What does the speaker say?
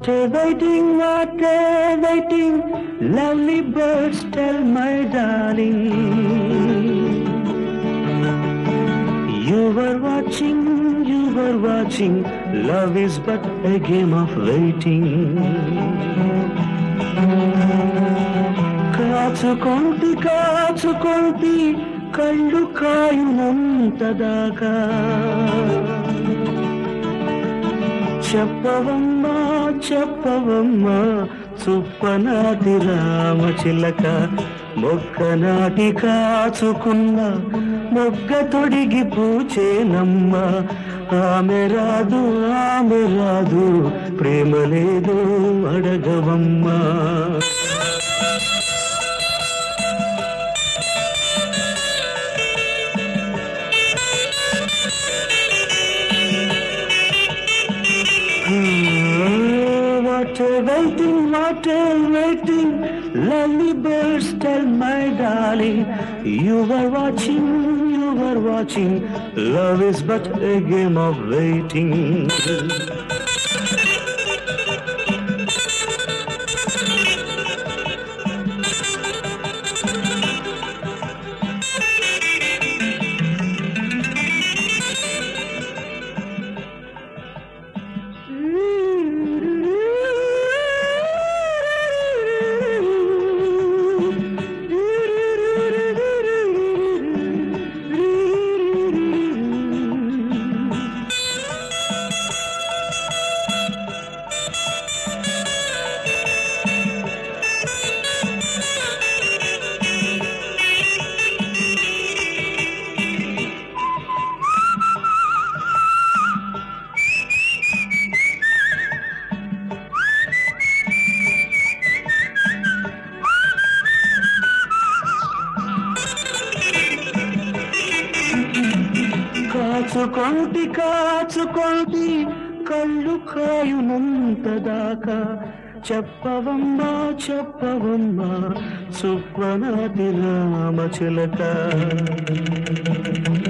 What a waiting, what a waiting, lovely birds tell my darling. You were watching, you were watching, love is but a game of waiting. కాచుకొంటి కాచుకొంటి కళ్ళు కాయునంతదాకా చెప్పవమ్మా చెప్పవమ్మా చుప్పనాటి రామచిలక మొక్క నాటి కాచుకున్న మొగ్గ తొడిగి పూచేనమ్మ ఆమె రాదు ఆమె రాదు ప్రేమ లేదు అడగవమ్మా What a waiting, what a waiting, lovely birds tell my darling. You were watching, you were watching, love is but a game of waiting. కాచుకొంటి కాచుకొంటి కళ్ళు కాయునంతదాకా చెప్పవమ్మా చెప్పవమ్మా సుప్రనాది రామచిలక